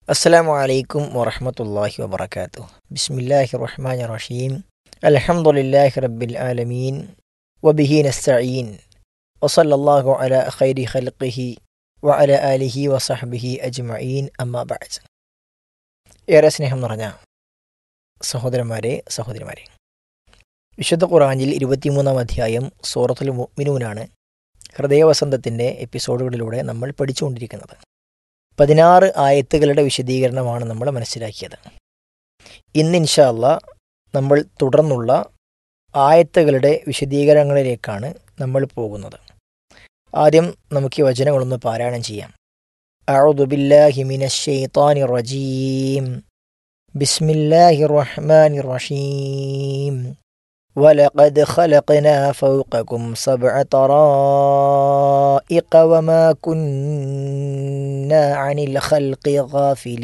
السلام عليكم ورحمة الله وبركاته بسم الله الرحمن الرحيم الحمد لله رب العالمين وبه نستعين وصلى الله على خير خلقه وعلى آله وصحبه أجمعين أما بعد ഏറെ സ്നേഹം നിറഞ്ഞ സഹോദരന്മാരെ സഹോദരിമാരെ വിശുദ്ധ ഖുറാനിൽ ഇരുപത്തിമൂന്നാം അധ്യായം സൂറത്തുൽ മുഅ്മിനൂനാണ് ഹൃദയവസന്തത്തിൻ്റെ എപ്പിസോഡുകളിലൂടെ നമ്മൾ പഠിച്ചുകൊണ്ടിരിക്കുന്നത് പതിനാറ് ആയത്തുകളുടെ വിശദീകരണമാണ് നമ്മൾ മനസ്സിലാക്കിയത് ഇന്ന് ഇൻഷാ അല്ലാ നമ്മൾ തുടർന്നുള്ള ആയത്തുകളുടെ വിശദീകരണങ്ങളിലേക്കാണ് നമ്മൾ പോകുന്നത് ആദ്യം നമുക്ക് ഈ വചനങ്ങളൊന്ന് പാരായണം ചെയ്യാം أعوذ بالله من الشيطان الرجيم بسم الله الرحمن الرحيم ولقد خلقنا فوقكم سبع طرائق وما كنا عن الخلق غافلين